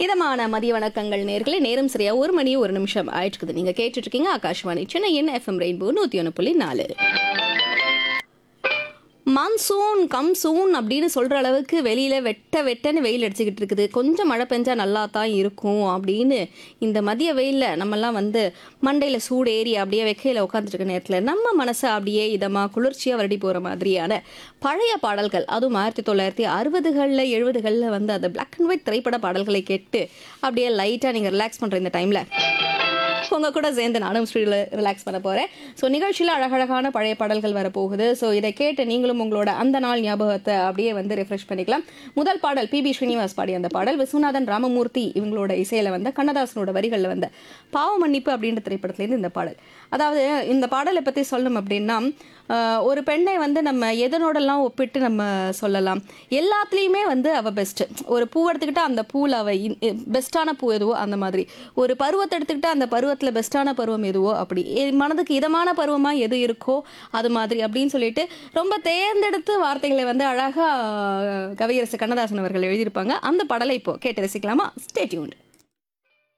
இதமான மதிய வணக்கங்கள் நேர்களே நேரம் சரியா ஒரு மணி ஒரு நிமிஷம் ஆயிடுச்சுக்குது நீங்க கேட்டுட்டு இருக்கீங்க ஆகாஷ்வாணி சென்னையின் எஃப்எம் ரெயின்போ நூத்தி ஒன்று புள்ளி நாலு மான்சூன் கம் சூன் அப்படின்னு சொல்ற அளவுக்கு வெளியில வெட்ட வெட்டன்னு வெயில் அடிச்சுக்கிட்டு இருக்குது கொஞ்சம் மழை பெஞ்சா நல்லா தான் இருக்கும் அப்படின்னு இந்த மதிய வெயில்ல நம்மெல்லாம் வந்து மண்டையில சூடு ஏறி அப்படியே வெக்கையில உட்காந்துட்டு இருக்க நேரத்துல நம்ம மனசை அப்படியே இதமா குளிர்ச்சியா வருடி போற மாதிரியான பழைய பாடல்கள் அதுவும் ஆயிரத்தி தொள்ளாயிரத்தி அறுபதுகளில் எழுபதுகளில் வந்து அந்த பிளாக் அண்ட் ஒயிட் திரைப்பட பாடல்களை கேட்டு அப்படியே லைட்டாக நீங்கள் ரிலாக்ஸ் பண்ணுற இந்த டைமில் உங்க கூட சேர்ந்து நானும் ஸ்டுடியோவில் ரிலாக்ஸ் பண்ண போகிறேன் ஸோ நிகழ்ச்சியில் அழகழகான பழைய பாடல்கள் வரப்போகுது ஸோ இதை கேட்டு நீங்களும் உங்களோட அந்த நாள் ஞாபகத்தை அப்படியே வந்து ரெஃப்ரெஷ் பண்ணிக்கலாம் முதல் பாடல் பி பி ஸ்ரீனிவாஸ் பாடிய அந்த பாடல் விஸ்வநாதன் ராமமூர்த்தி இவங்களோட இசையில் வந்த கண்ணதாசனோட வரிகளில் வந்த பாவ மன்னிப்பு அப்படின்ற திரைப்படத்துலேருந்து இந்த பாடல் அதாவது இந்த பாடலை பற்றி சொல்லணும் அப்படின்னா ஆஹ், ஒரு பெண்ணை வந்து நம்ம எதனோடலாம் ஒப்பிட்டு நம்ம சொல்லலாம் எல்லாத்துலேயுமே வந்து அவள் பெஸ்ட்டு ஒரு பூ எடுத்துக்கிட்டா அந்த பூவில் அவள் பெஸ்ட்டான பூ எதுவோ அந்த மாதிரி ஒரு பருவத்தை எடுத்துக்கிட்டா அந்த பருவத்தில் பெஸ்ட்டான பருவம் எதுவோ அப்படி எ- மனதுக்கு இதமான பருவமாக எது இருக்கோ அது மாதிரி அப்படின்னு சொல்லிட்டு ரொம்ப தேர்ந்தெடுத்து வார்த்தைகளை வந்து அழகாக கவியரசு கண்ணதாசன் அவர்கள் எழுதியிருப்பாங்க அந்த பாடலை இப்போ கேட்டு ரசிக்கலாமா ஸ்டே டியூன்ட்